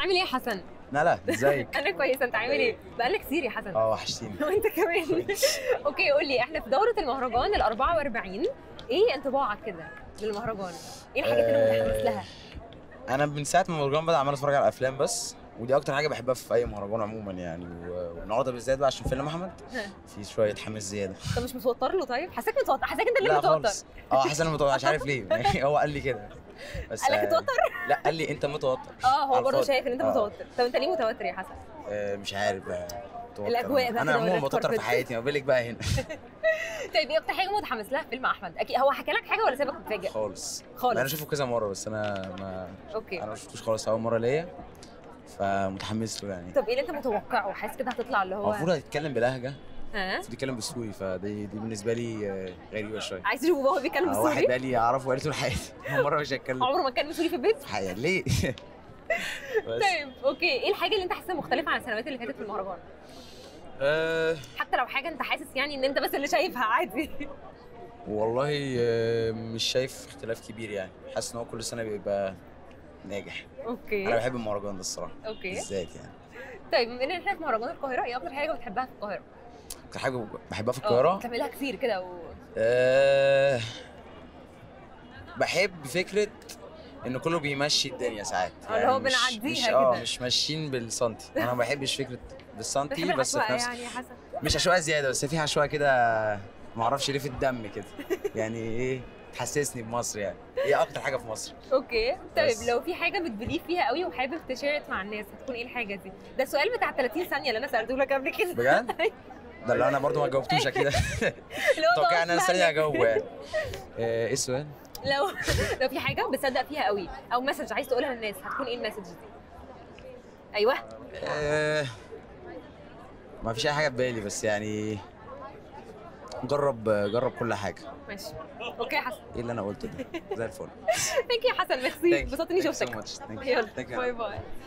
عامل ايه يا حسن لا لا ازيك انا كويسه انت عامل ايه بقالك كتير يا حسن اه وحشتيني وانت كمان اوكي قول لي احنا في دوره المهرجان ال 44 ايه انطباعك كده للمهرجان ايه الحاجات اللي متحمس لها انا من ساعه ما المهرجان بدا عمال اتفرج على الافلام بس ودي اكتر حاجه بحبها في اي مهرجان عموما يعني و- والنهارده بالذات بقى عشان فيلم احمد ها. في شويه حماس زياده انت مش متوتر له طيب حاساك متوتر حاساك انت اللي لا متوتر خالص اه حاسس انا متوتر مش عارف ليه هو قال لي كده بس قال لك آه، اتوتر لا قال لي انت متوتر اه هو على برضه الفاضي. شايف ان انت آه. متوتر طب انت ليه متوتر يا حسن آه، مش عارف بقى متوتر. الأجواء بقى انا كده عموما والريد متوتر في كاربت. حياتي ما بالك بقى هنا طيب ايه اكتر حاجه متحمس لها في فيلم احمد اكيد هو حكى لك حاجه ولا سابك متفاجئ خالص خالص. انا شوفه كذا مره بس انا ما اوكي انا ما شفتوش خالص اول مره ليا فمتحمس له يعني طب ايه اللي انت متوقعه حاسس كده هتطلع اللي هو هو المفروض هيتكلم بلهجه ها المفروض يتكلم بالسوري فدي دي بالنسبه لي آه، غريبه شويه عايز تشوفه وهو بيتكلم آه، واحد بالسوري بقى لي اعرفه بقالي طول حياتي أول مره مش هتكلم عمره ما كان بالسوري في البيت في حقيقة ليه؟ بس طيب اوكي ايه الحاجه اللي انت حاسسها مختلفه عن السنوات اللي فاتت في المهرجان آه حتى لو حاجه انت حاسس يعني ان انت بس اللي شايفها عادي والله آه، مش شايف اختلاف كبير يعني حاسس ان هو كل سنه بيبقى ناجح انا اوكي بحب المهرجان ده الصراحه اوكي بالذات يعني طيب بما ان احنا في مهرجان القاهره ايه اكتر حاجه بتحبها في القاهره اكتر حاجه بحبها في اه القاهره بتعملها كتير كده و... آه بحب فكره ان كله بيمشي الدنيا ساعات اه، اللي هو مش- بنعديها مش اه كده. مش ماشيين بالسنتي انا ما بحبش فكره بالسنتي بتحب بس في العشوائية نفس يعني يا حسن مش عشوائيه زياده بس في عشوائيه كده ما اعرفش ليه في الدم كده يعني ايه تحسسني بمصر يعني ايه اكتر حاجه في مصر اوكي طيب بس. لو في حاجه بتبليف فيها قوي وحابب تشارك مع الناس هتكون ايه الحاجه دي ده السؤال بتاع 30 ثانيه اللي انا سالته لك قبل كده بجد ده اللي انا برضو ما جاوبتوش كده اللي هو اتوقع ان انا ضغط ثانيه لهجة. اجاوب يعني آه، ايه السؤال؟ لو لو في حاجه بتصدق فيها قوي او مسج عايز تقولها للناس هتكون ايه المسج دي ايوه آه، ما فيش اي حاجه في بالي بس يعني جرب جرب كل حاجه ماشي اوكي يا حسن ايه اللي انا قلته ده زي الفل ثانك يو يا حسن ميرسي Thank you. انبسطت اني Thank you so شفتك much. Thank you. يلا Thank you. باي باي